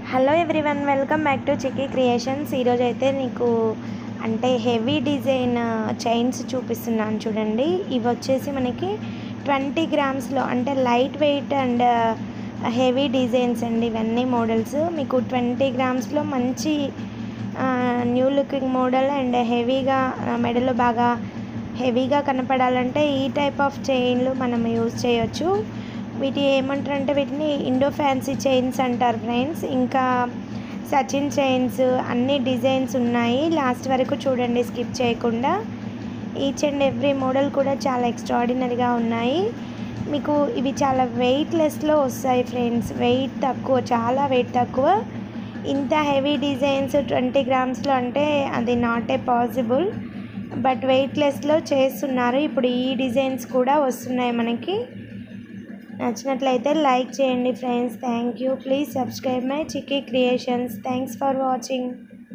hello everyone welcome back to Chikki creations ఈరోజు అయితే నీకు అంటే హెవీ డిజైన్ చైన్స్ చూపిస్తున్నాను చూడండి ఇవి వచ్చేసి మనకి ట్వంటీ గ్రామ్స్లో అంటే light weight and heavy designs అండి ఇవన్నీ మోడల్స్ మీకు ట్వంటీ గ్రామ్స్లో మంచి న్యూ లుకింగ్ మోడల్ అండ్ హెవీగా మెడలో బాగా హెవీగా కనపడాలంటే ఈ టైప్ ఆఫ్ చైన్లు మనం యూజ్ చేయొచ్చు వీటి ఏమంటారంటే వీటిని ఇండో ఫ్యాన్సీ చైన్స్ అంటారు ఫ్రెండ్స్ ఇంకా సచిన్ చైన్స్ అన్ని డిజైన్స్ ఉన్నాయి లాస్ట్ వరకు చూడండి స్కిప్ చేయకుండా ఈచ్ అండ్ ఎవ్రీ మోడల్ కూడా చాలా ఎక్స్ట్రాడినరీగా ఉన్నాయి మీకు ఇవి చాలా వెయిట్లెస్లో వస్తాయి ఫ్రెండ్స్ వెయిట్ తక్కువ చాలా వెయిట్ తక్కువ ఇంత హెవీ డిజైన్స్ ట్వంటీ గ్రామ్స్లో అంటే అది నాట్ ఏ పాసిబుల్ బట్ వెయిట్లెస్లో చేస్తున్నారు ఇప్పుడు ఈ డిజైన్స్ కూడా వస్తున్నాయి మనకి నచ్చినట్లయితే లైక్ చేయండి friends thank you please subscribe my Chikki creations thanks for watching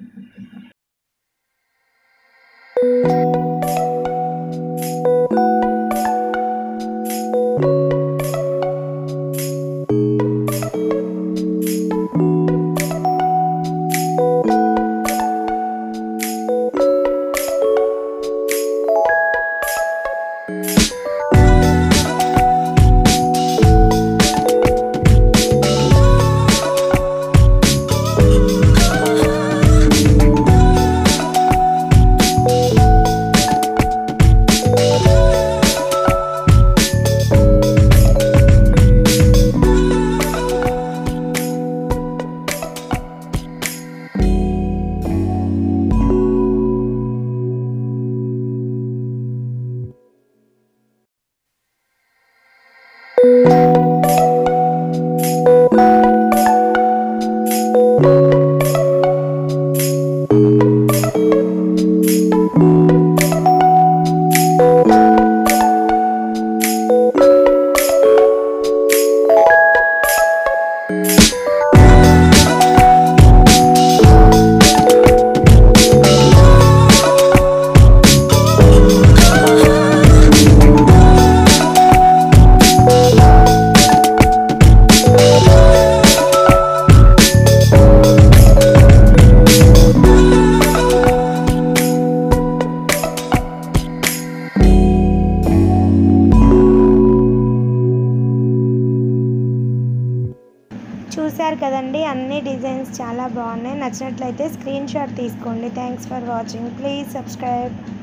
చూశారు కదండి అన్ని డిజైన్స్ చాలా బాగున్నాయి నచ్చినట్లయితే స్క్రీన్ షాట్ తీసుకోండి thanks for watching please subscribe